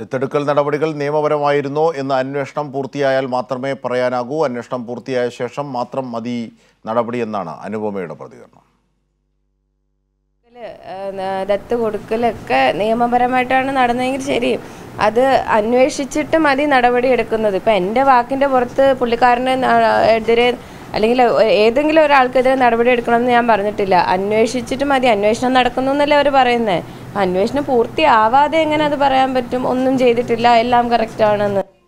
ദത്തെടുക്കൽ നടപടികൾ നിയമപരമായിരുന്നോ എന്ന് അന്വേഷണം പൂർത്തിയായാൽ മാത്രമേ പറയാനാകൂ അന്വേഷണം പൂർത്തിയായ ശേഷം മാത്രം മതി നടപടി എന്നാണ് അനുപമയുടെ പ്രതികരണം ഏഹ് ദത്ത് കൊടുക്കലൊക്കെ നിയമപരമായിട്ടാണ് നടന്നതെങ്കിൽ ശരി അത് അന്വേഷിച്ചിട്ട് മതി നടപടി എടുക്കുന്നത് ഇപ്പം എൻ്റെ വാക്കിൻ്റെ പുറത്ത് പുള്ളിക്കാരന് ന- എതിരെ അല്ലെങ്കിൽ ഏതെങ്കിലും ഒരാൾക്കെതിരെ നടപടി എടുക്കണമെന്ന് ഞാൻ പറഞ്ഞിട്ടില്ല അന്വേഷിച്ചിട്ട് മതി അന്വേഷണം നടക്കുന്നു എന്നല്ലേ അവർ പറയുന്നത് അന്വേഷണം പൂർത്തിയാവാതെ എങ്ങനെ അത് പറയാൻ പറ്റും ഒന്നും ചെയ്തിട്ടില്ല എല്ലാം കറക്റ്റ് ആണെന്ന്